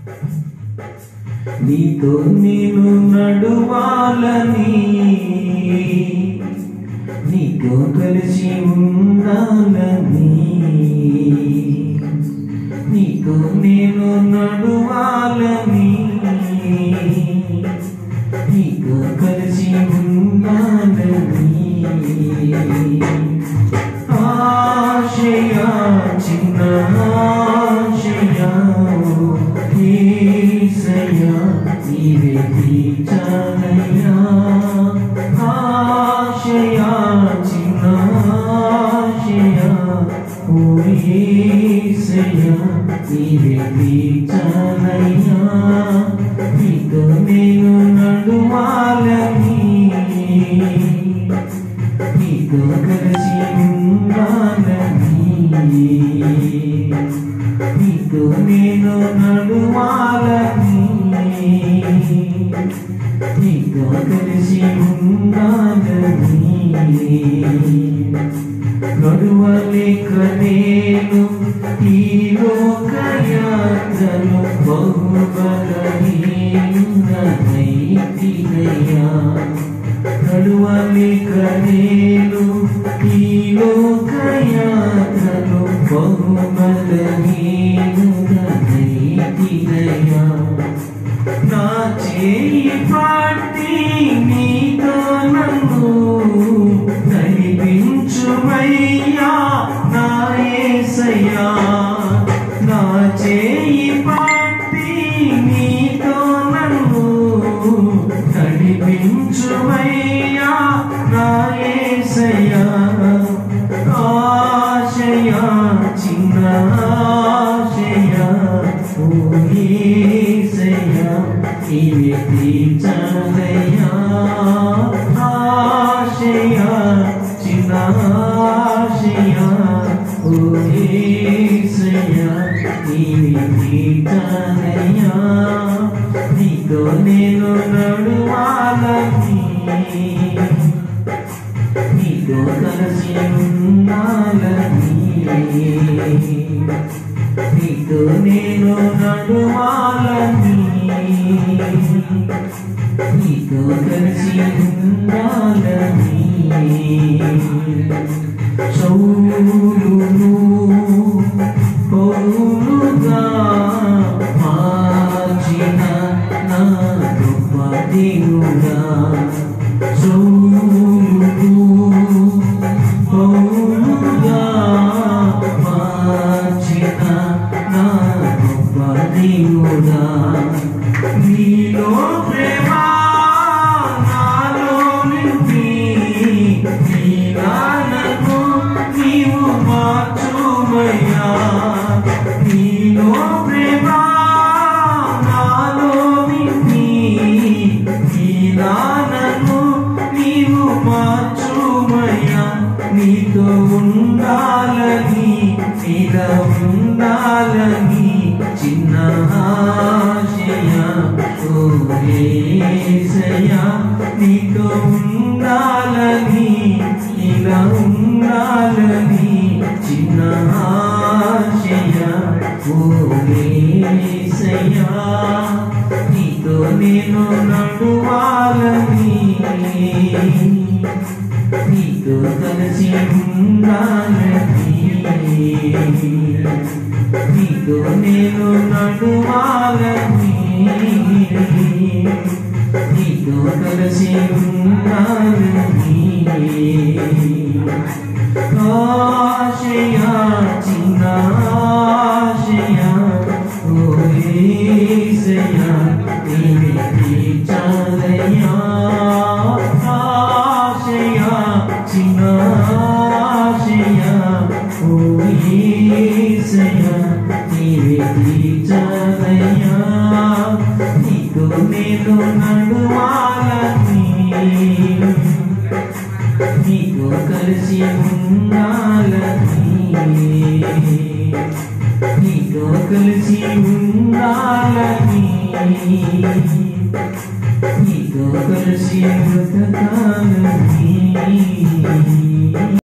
నీతో నేను నడువాలని నీతో కలిసి ఉండాలని నీతో నేను నడువాలని నీతో కలిసి ఉండాలని ఆశయా చిన్న ఆశయా ఈసయా నీవే తీర్చాలయ్యా ఆశయా చిన్న ఆశయా ఓ ఈసయా నీవే తీర్చాలయ్యా నీతో నేను నడువాలని నీతో కలిసి ఉండాలని నీతో నేను నడువాలని నీతో కలిసి ఉండాలని నడువలేక నేను ఈ లోక యాత్రను బహుబలహీనైతినయ్యా నడువలేక నేను ఈ లోక యాత్రను బహుబలహీనైతినయ్యా నా చేయి పాటి నీతో నన్ను నడిపించుమయ్యా నా యేసయ్యా నా చేయి పాటి నీతో నన్ను నడిపించుమయ్యా నా యేసయ్యా ఆశయా చిన్న ఆశయా ఓ యేసయ్యా ఇవి తీర్చాలయ్యా ఆశయా చిన్న ఆశయా ఓ యేసయ్యా ఇవి తీర్చాలయ్యా నీతో నేను నడువాలని నీతో కలిసి ఉండాలని నీతో నేను నడువాలని నీతో కలిసి ఉండాలని సౌలును పౌలుగా మార్చిన నా గొప్ప దేవుడా సౌలును పౌలుగా మార్చిన నా గొప్ప దేవుడా నీలో ప్రేమ నాలో నింపి నీలానకు నీవు మార్చుమయ్యా నీలో ప్రేమ నాలో నింపి నీలానకు నీవు మార్చుమయ్యా నీతో ఉండాలని నీలో ఉండాలని చిన్న ఆశయ ఓ యేసయ్యా నీతో ఉండాలని ఇలా ఉండాలని చిన్న ఆశయ ఓ యేసయ్యా నీతో నేను నడువాలని నీతో కలిసి ఉండాలని నీతో నేను నడువాలని నీతో కలిసి ఉండాలని ఆశయా చిన్న ఆశయా ఓ యేసయ్యా నీవే తీర్చాలయ్యా ఆశయా చిన్న ఆశయా ఓ యేసయ్యా నీవే తీర్చాలయ్యా నీతో నేను నడువాలని నీతో కలిసి ఉండాలని నీతో కలిసి ఉండాలని నీతో కలిసి బ్రతకాలని